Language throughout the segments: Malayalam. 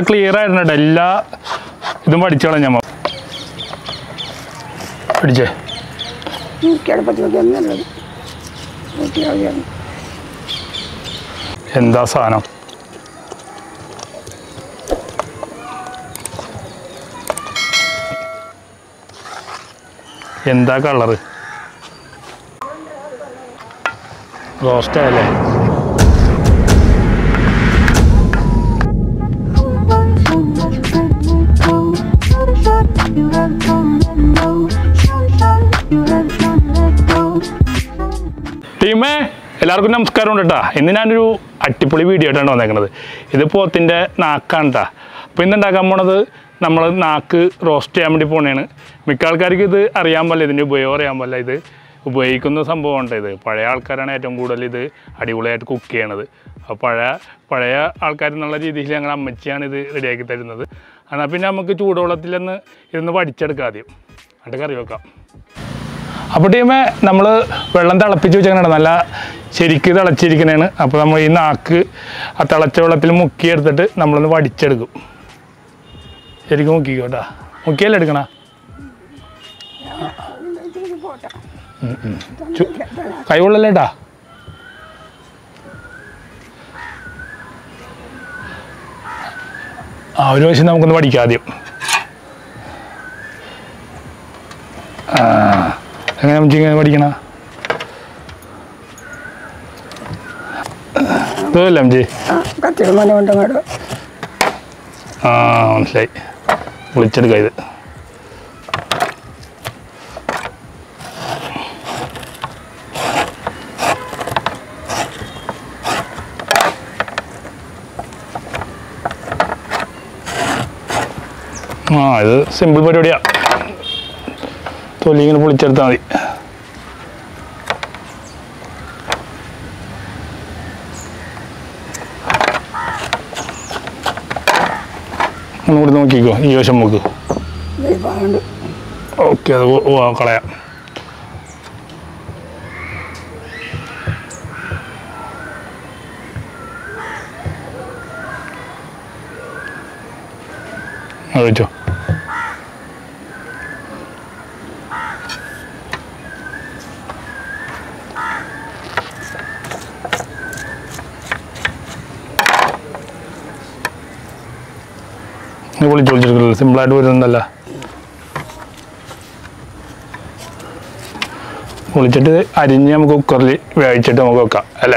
ക്ലിയർ ആയിരുന്നു കേട്ടോ എല്ലാ ഇതും പഠിച്ചോളാം ഞാൻ പഠിച്ചേ കിടപ്പത്തി നോക്കിയാൽ നല്ലത് നോക്കിയാൽ എന്താ സാധനം എന്താ കളറ് റോസ്റ്റ് ആയല്ലേ You have done let go. Sunshine, you have done let go. ടീമേ എല്ലാവർക്കും നമസ്കാരം ഉണ്ട് കേട്ടോ ഇന്ന് ഞാനൊരു അടിപൊളി വീഡിയോ ആയിട്ടാണ് വന്നേക്കുന്നത് ഇത് പോത്തിൻ്റെ നാക്കാണ് കേട്ടോ അപ്പോൾ ഇന്ന് ഉണ്ടാക്കാൻ പോണത് നമ്മൾ നാക്ക് റോസ്റ്റ് ചെയ്യാൻ വേണ്ടി പോണേണ് മിക്ക ആൾക്കാർക്ക് ഇത് അറിയാൻ പാടില്ല ഇതിൻ്റെ ഉപയോഗം അറിയാൻ പാടില്ല ഇത് ഉപയോഗിക്കുന്ന സംഭവമുണ്ട് ഇത് പഴയ ആൾക്കാരാണ് ഏറ്റവും കൂടുതൽ ഇത് അടിപൊളിയായിട്ട് കുക്ക് ചെയ്യണത് അപ്പോൾ പഴയ പഴയ ആൾക്കാർ എന്നുള്ള രീതിയിൽ ഞങ്ങൾ അമ്മച്ചിയാണ് ഇത് റെഡിയാക്കി തരുന്നത് എന്നാൽ പിന്നെ നമുക്ക് ചൂടുവെള്ളത്തിലൊന്ന് ഇരുന്ന് പഠിച്ചെടുക്കാം ആദ്യം എന്നിട്ട് കറി വെക്കാം അപ്പോൾ ടീമേ നമ്മൾ വെള്ളം തിളപ്പിച്ച് വെച്ചാൽ നല്ല ശരിക്ക് തിളച്ചിരിക്കണേണ് അപ്പോൾ നമ്മൾ ഈ നാക്ക് ആ തിളച്ച വെള്ളത്തിൽ മുക്കിയെടുത്തിട്ട് നമ്മളൊന്ന് വടിച്ചെടുക്കും ശരിക്കും മുക്കിക്കോ കേട്ടോ മുക്കിയല്ലേ എടുക്കണ പോട്ടെ കൈ കൊള്ളല്ലേട്ടാ ആ ഒരു വശം നമുക്കൊന്ന് പഠിക്കാം ആദ്യം ആ എങ്ങനെ നമുക്ക് ഇങ്ങനെ പഠിക്കണ ഇതല്ലേ അമ്മജി ആ കത്തിയുടെ മന കൊണ്ടങ്ങോട്ട് ആ മനസ്സിലായി വിളിച്ചെടുക്കാം ഇത് ആ ഇത് സിമ്പിൾ പരിപാടിയാ തൊലി ഇങ്ങനെ പൊളിച്ചെടുത്താൽ മതി ഒന്നുകൂടി നോക്കിക്കോ ഈ വശം നോക്ക് ദൈവമുണ്ട് ഓക്കെ അത് ഓ- ഓ കളയാം അത് വെച്ചോ നീ വിളിച്ചു വിളിച്ചിട്ടില്ല സിമ്പിളായിട്ട് വരുന്നതല്ല പൊളിച്ചിട്ട് അരിഞ്ഞ് നമുക്ക് കുക്കറിൽ വേവിച്ചിട്ട് നമുക്ക് വെക്കാം അല്ലേ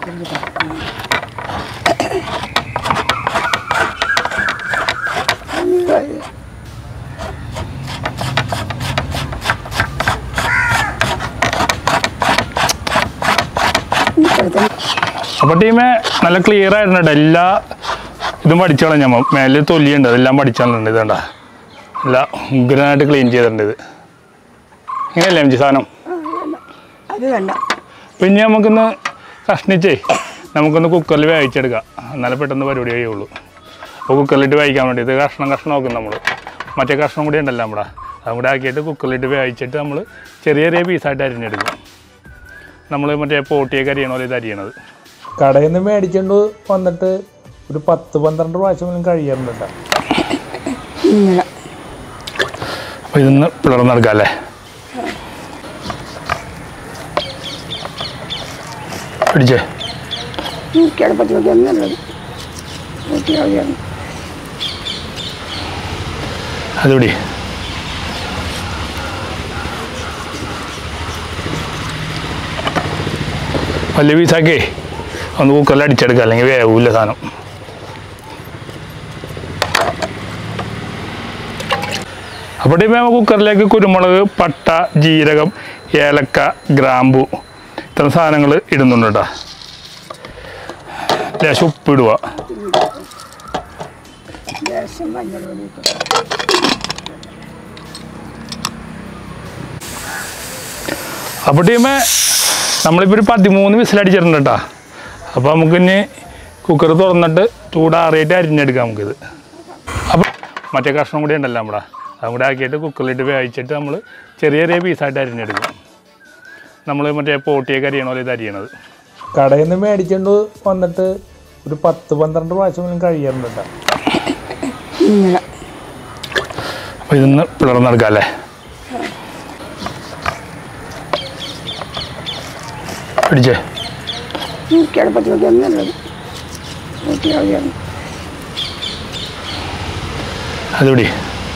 അപ്പോൾ ടീമേ നല്ല ക്ലിയർ ആയിരുന്നു കേട്ടോ എല്ലാ ഇതും പഠിച്ചോളാം ഞാൻ മേലെ തൊലിയുണ്ട് അതെല്ലാം പഠിച്ചാലുണ്ട് ഇതേണ്ട നല്ല ഉഗ്രനായിട്ട് ക്ലീൻ ചെയ്തിട്ടുണ്ട് ഇത് ഇങ്ങനെയല്ലേ എം ജി സാധനം അത് വേണ്ട പിന്നെ നമുക്കൊന്ന് കഷ്ണിച്ചേ നമുക്കൊന്ന് കുക്കറിൽ വേവിച്ചെടുക്കാം എന്നാലേ പെട്ടെന്ന് പരിപാടി കഴിയുള്ളൂ അപ്പോൾ കുക്കറിലിട്ട് വേവിക്കാൻ വേണ്ടി ഇത് കഷ്ണം കഷ്ണം നോക്കും നമ്മൾ മറ്റേ കഷ്ണം കൂടി ഉണ്ടല്ലോ നമ്മുടെ അതും കൂടെ ആക്കിയിട്ട് കുക്കറിലിട്ട് വേവിച്ചിട്ട് നമ്മൾ ചെറിയ ചെറിയ പീസായിട്ട് അരിഞ്ഞെടുക്കും നമ്മൾ മറ്റേ പോട്ടിയൊക്കെ അരിയണ പോലെ ഇത് അരിയണത് കടയിൽ നിന്ന് മേടിച്ചുകൊണ്ട് വന്നിട്ട് ഒരു പത്ത് പന്ത്രണ്ട് പ്രാവശ്യം കഴിയാറുണ്ട് കേട്ടോ ഇങ്ങനെ അപ്പോൾ ഇതൊന്ന് പിളർന്നെടുക്കാം അല്ലേ പിടിച്ചേ കിടപ്പത്തി നോക്കിയാൽ നല്ലത് നോക്കിയാൽ അതുപിടി വലിയ പീസാക്കേ ഒന്ന് കുക്കറിൽ അടിച്ചെടുക്കുക അല്ലെങ്കിൽ വേവില്ല സാധനം അപ്പോൾ ഇപ്പം നമുക്ക് കുക്കറിലേക്ക് കുരുമുളക് പട്ട ജീരകം ഏലക്ക ഗ്രാമ്പു ഇത്തരം സാധനങ്ങൾ ഇടുന്നുണ്ട് കേട്ടോ ലേശം ഉപ്പിടുക ലേശം മഞ്ഞൾ പൊടി ഇട്ടു. അപ്പോൾ ടീമേ നമ്മളിപ്പോൾ ഒരു പതിമൂന്ന് വിസിലടിച്ചിട്ടുണ്ട് കേട്ടോ അപ്പോൾ നമുക്ക് ഇനി കുക്കർ തുറന്നിട്ട് ചൂടാറിയിട്ട് അരിഞ്ഞെടുക്കാം നമുക്കിത് അപ്പോൾ മറ്റേ കഷ്ണം കൂടി ഉണ്ടല്ലോ നമ്മുടെ അതും കൂടെ ആക്കിയിട്ട് കുക്കറിലിട്ട് വേവിച്ചിട്ട് നമ്മൾ ചെറിയ ചെറിയ പീസായിട്ട് അരിഞ്ഞെടുക്കും നമ്മൾ മറ്റേ പോട്ടിയൊക്കെ അരിയണ പോലെ ഇത് അരിയണത് കടയിൽ നിന്ന് മേടിച്ചുകൊണ്ട് വന്നിട്ട് ഒരു പത്ത് പന്ത്രണ്ട് പ്രാവശ്യം കഴിയാറുണ്ട് കേട്ടോ ഇങ്ങനെ അപ്പോൾ ഇതൊന്ന് പിളർന്നെടുക്കാം അല്ലേ പിടിച്ചേ എനിക്ക് എളുപ്പത്തിൽ വെക്കാൻ നല്ലത് ഊട്ടിയാൽ മതി അത് പിടി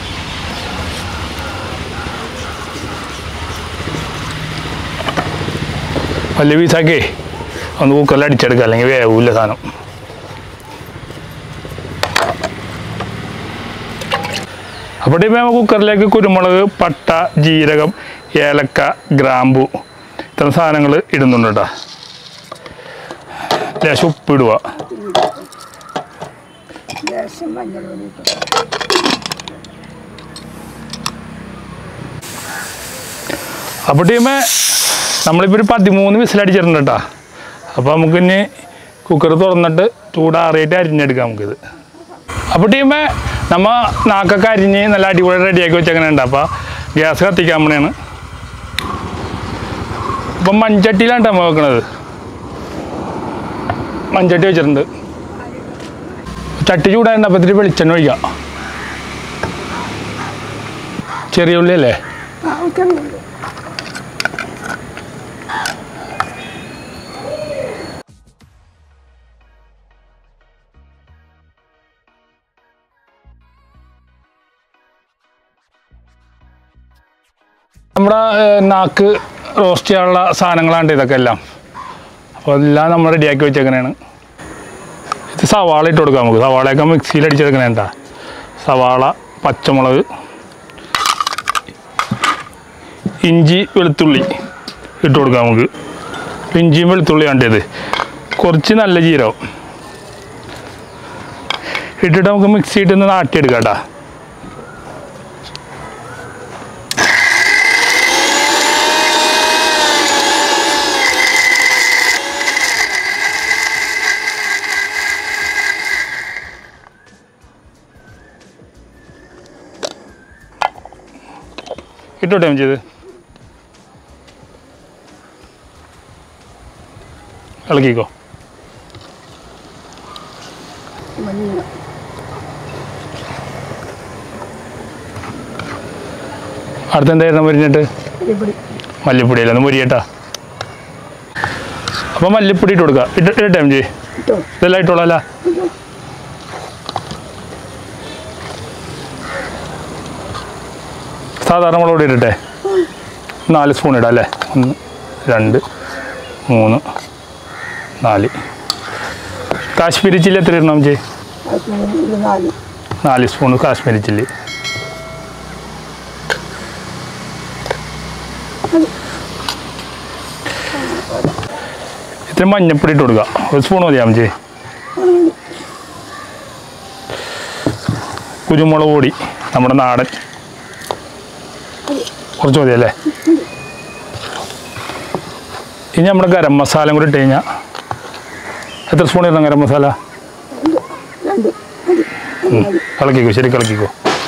വലിയ പീസാക്കേ ഒന്ന് കുക്കറിൽ അടിച്ചെടുക്കുക അല്ലെങ്കിൽ വേവില്ല സാധനം അപ്പോൾ ഇപ്പം നമുക്ക് കുക്കറിലേക്ക് കുരുമുളക് പട്ട ജീരകം ഏലക്ക ഗ്രാമ്പു ഇത്തരം സാധനങ്ങൾ ഇടുന്നുണ്ട് കേട്ടോ ലേശം ഉപ്പ് ഇടുക ലേശം മഞ്ഞൾ പൊടി അപ്പോൾ ടീമേ നമ്മളിപ്പോൾ ഒരു പതിമൂന്ന് വിസിലടിച്ചിട്ടുണ്ട് കേട്ടോ അപ്പോൾ നമുക്ക് ഇനി കുക്കർ തുറന്നിട്ട് ചൂടാറിയിട്ട് അരിഞ്ഞെടുക്കാം നമുക്കിത് അപ്പോൾ ടീമേ നമ്മ നാക്കൊക്കെ അരിഞ്ഞ് നല്ല അടിപൊളി റെഡിയാക്കി വെച്ചേക്കണുണ്ട് അപ്പോൾ ഗ്യാസ് കത്തിക്കാൻ വേണ്ടിയാണ് അപ്പം മൺചട്ടിയിലാണ് നമ്മൾ വെക്കണത് മൺചട്ടി വെച്ചിട്ടുണ്ട് ചട്ടി ചൂടായിട്ട് അപ്പോൾ ഇത്തിരി വെളിച്ചെണ്ണ ഒഴിക്കാം ചെറിയ ഉള്ളി അല്ലേ ആ ചെറുതുണ്ട് നമ്മുടെ ഏഹ്, നാക്ക് റോസ്റ്റ് ചെയ്യാനുള്ള സാധനങ്ങളാണ് ഇതൊക്കെ എല്ലാം അപ്പോൾ എല്ലാം നമ്മൾ റെഡിയാക്കി വെച്ചേക്കണേണ് ഇത് സവാള ഇട്ട് കൊടുക്കാം നമുക്ക് സവാളയൊക്കെ മിക്സിയിൽ അടിച്ചെടുക്കണേണ്ട സവാള പച്ചമുളക് ഇഞ്ചി വെളുത്തുള്ളി ഇട്ട് കൊടുക്കാം നമുക്ക് ഇഞ്ചിയും വെളുത്തുള്ളി വേണ്ടത് കുറച്ച് നല്ല ജീരകം ഇട്ടിട്ട് നമുക്ക് മിക്സി ഇട്ടൊന്ന് നാട്ടിയെടുക്കാം കേട്ടോ ഇട്ടോട്ടെ ഞാൻ ചെയ്ത് ഇളക്കിക്കോ മഞ്ഞൾ അടുത്ത എന്തായിരുന്നു മുരിഞ്ഞിട്ട് പൊടി മല്ലിപ്പൊടി ഒന്ന് മുരിയട്ടാ അപ്പോൾ മല്ലിപ്പൊടി ഇട്ട് കൊടുക്കുക ഇട്ട് ഇട്ടേ എം ജി ഇട്ടോ ഇതെല്ലാം ഇട്ടോളാം സാധാരണ മുളക് പൊടി ഇടട്ടെ നാല് സ്പൂൺ ഇടാം അല്ലേ ഒന്ന് രണ്ട് മൂന്ന് നാല് കാശ്മീരി ചില്ലി എത്ര ഇടണം ജി അത് ഇത് നാല് നാല് സ്പൂൺ കാശ്മീരി ചില്ലി ഇത്ര മഞ്ഞപ്പൊടി ഇട്ട് കൊടുക്കുക ഒരു സ്പൂൺ മതി അമ്മച്ചി കുരുമുളക് പൊടി നമ്മുടെ നാടൻ കുറച്ച് മതി അല്ലേ ഇനി നമ്മുടെ ഗരം മസാലയും കൂടി ഇട്ട് കഴിഞ്ഞാൽ എത്ര സ്പൂൺ ഇടണം ഗരം മസാല രണ്ട് ഉം. ഇളക്കിക്കോ ശരി ഇളക്കിക്കോ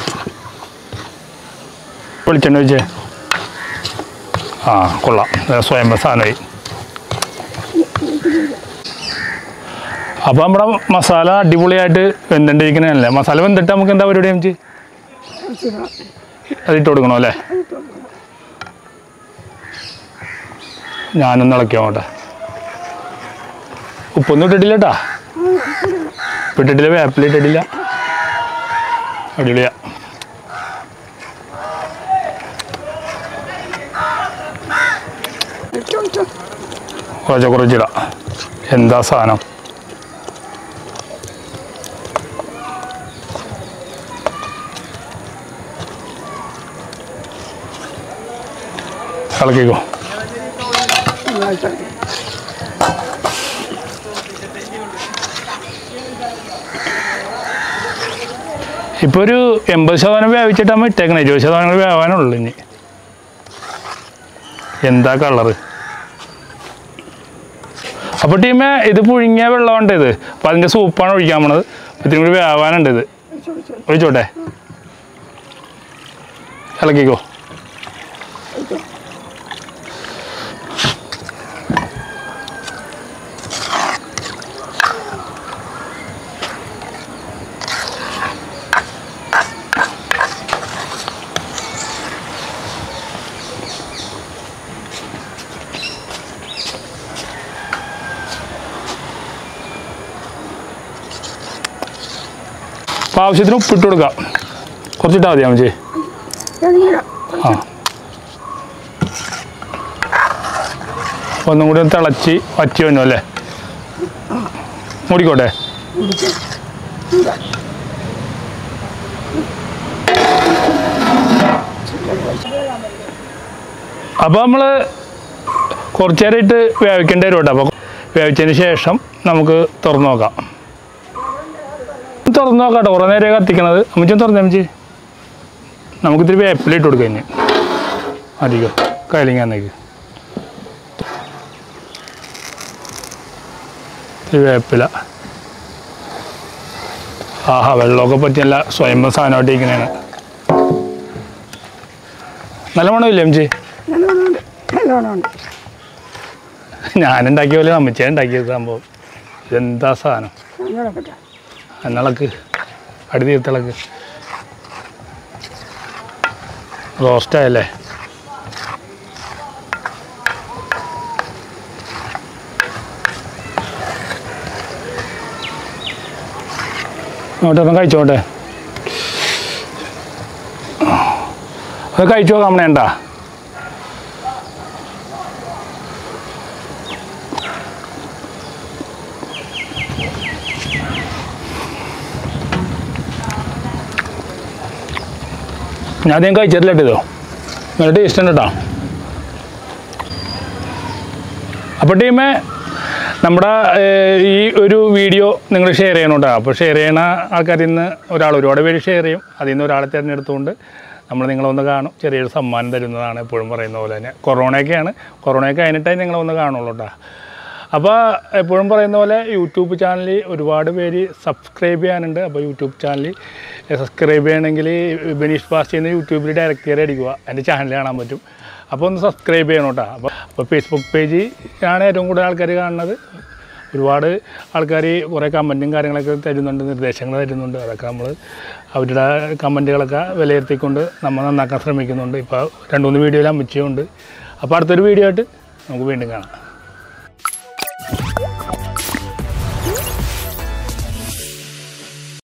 വെളിച്ചെണ്ണ ഒഴിച്ചേ ആ കൊള്ളാം ഇത് സ്വയം സാധനമായി അപ്പോൾ നമ്മുടെ മസാല അടിപൊളിയായിട്ട് വെന്തിട്ടിരിക്കണല്ലേ മസാല വെന്തിട്ട് നമുക്ക് എന്താ പരിപാടി നമുക്ക് കുറച്ചിടണം അത് ഇട്ട് കൊടുക്കണോ അല്ലേ ഞാനൊന്ന് ഇളക്കി അങ്ങോട്ടെ ഉപ്പൊന്നും ഇട്ടിട്ടില്ല കേട്ടാ ഉപ്പ് ഇട്ടിട്ടില്ല വേപ്പില ഇട്ടിട്ടില്ല അടിപൊളിയാ ഇട്ടോ ഇട്ടോ കുറച്ച് കുറച്ചിടാം എന്താ സാധനം ഇളക്കിക്കോ നന്നായിട്ട് ഇപ്പോൾ ഒരു എൺപത് ശതമാനം വേവിച്ചിട്ടാകുമ്പോൾ ഇട്ടേക്കണേ ഇരുപത് ശതമാനം കൂടി വേവാനുള്ളൂ ഇനി എന്താ കളറ് അപ്പോൾ ടീമേ ഇത് പുഴുങ്ങിയ വെള്ളമുണ്ട് ഇത് അപ്പോൾ അതിൻ്റെ സൂപ്പാണ് ഒഴിക്കാൻ പോണത് അപ്പോൾ ഇതിനും കൂടി വേവാനുണ്ട് ഇത് ഇട്ടോ ഇട്ടോ ഒഴിച്ചോട്ടെ ഇളക്കിക്കോ ഇട്ടോ അപ്പോൾ ആവശ്യത്തിന് ഉപ്പിട്ട് കൊടുക്കാം കുറച്ചിട്ടാൽ മതി അമ്മച്ചി ഇറങ്ങിയിടാം ആ ഒന്നും കൂടി ഒന്ന് തിളച്ച് വറ്റി വന്നു അല്ലേ മൂടിക്കോട്ടെ അപ്പോൾ നമ്മൾ കുറച്ച് നേരമായിട്ട് വേവിക്കേണ്ടി വരും കേട്ടോ അപ്പോൾ വേവിച്ചതിന് ശേഷം നമുക്ക് തുറന്നു നോക്കാം തുറന്നു നോക്കാം കേട്ടോ കുറേ നേരം കത്തിക്കണത് അമ്മച്ചും തുറന്നേ അമ്മച്ചി നമുക്കിത്തിരി വേപ്പില ഇട്ട് കൊടുക്കാം ഇനി അധികം കയലിങ്ങന്നേക്ക് ഇത്തിരി വേപ്പില ആഹാ വെള്ളമൊക്കെ പറ്റി നല്ല സ്വയം സാധനമായിട്ട് ഇരിക്കണേണ് നല്ല മണമില്ലേ അമ്മച്ചി നല്ലോണമുണ്ട് നല്ലോണമുണ്ട് ഞാനുണ്ടാക്കിയ പോലെ അമ്മച്ചേ ഉണ്ടാക്കിയത് സംഭവം ഇതെന്താ സാധനം നല്ലോണപ്പെട്ട എന്നിളക്ക് അടി തീർത്തിളക്ക് റോസ്റ്റായല്ലേ ഇങ്ങോട്ടൊന്ന് കഴിച്ചോട്ടെ അത് കഴിച്ചു നോക്കാം വേണ്ട ഞാൻ അധികം കഴിച്ചിട്ടില്ല കേട്ടോ ഇതോ നല്ല ടേസ്റ്റ് ഉണ്ട് കേട്ടോ അപ്പോൾ ടീമേ നമ്മുടെ ഏർ, ഈ ഒരു വീഡിയോ നിങ്ങൾ ഷെയർ ചെയ്യണം കേട്ടോ അപ്പോൾ ഷെയർ ചെയ്യണ ആൾക്കാരിൽ നിന്ന് ഒരാൾ ഒരുപാട് പേര് ഷെയർ ചെയ്യും അതിൽ നിന്ന് ഒരാളെ തിരഞ്ഞെടുത്തുകൊണ്ട് നമ്മൾ നിങ്ങളൊന്ന് കാണും ചെറിയൊരു സമ്മാനം തരുന്നതാണ് എപ്പോഴും പറയുന്ന പോലെ തന്നെ കൊറോണയൊക്കെയാണ് കൊറോണയൊക്കെ കഴിഞ്ഞിട്ടേ നിങ്ങളൊന്ന് കാണുള്ളൂ കേട്ടോ അപ്പോൾ എപ്പോഴും പറയുന്ന പോലെ യൂട്യൂബ് ചാനൽ ഒരുപാട് പേര് സബ്സ്ക്രൈബ് ചെയ്യാനുണ്ട് അപ്പോൾ യൂട്യൂബ് ചാനൽ സബ്സ്ക്രൈബ് ചെയ്യണമെങ്കിൽ ബെനീഷ് പാസ്റ്റ് ചെയ്യുന്ന യൂട്യൂബിൽ ഡയറക്റ്റ് കയറി അടിക്കുക എൻ്റെ ചാനൽ കാണാൻ പറ്റും അപ്പോൾ ഒന്ന് സബ്സ്ക്രൈബ് ചെയ്യണം കേട്ടോ അപ്പോൾ അപ്പോൾ ഫേസ്ബുക്ക് പേജ് ആണ് ഏറ്റവും കൂടുതൽ ആൾക്കാർ കാണുന്നത് ഒരുപാട് ആൾക്കാർ കുറേ കമൻറ്റും കാര്യങ്ങളൊക്കെ തരുന്നുണ്ട് നിർദ്ദേശങ്ങൾ തരുന്നുണ്ട് അതൊക്കെ നമ്മൾ അവരുടെ കമൻറ്റുകളൊക്കെ വിലയിരുത്തിക്കൊണ്ട് നമ്മൾ നന്നാക്കാൻ ശ്രമിക്കുന്നുണ്ട് ഇപ്പോൾ രണ്ട് മൂന്ന് വീഡിയോയിൽ അമ്മച്ചുണ്ട് അപ്പോൾ അടുത്തൊരു വീഡിയോ ആയിട്ട് നമുക്ക് വീണ്ടും കാണാം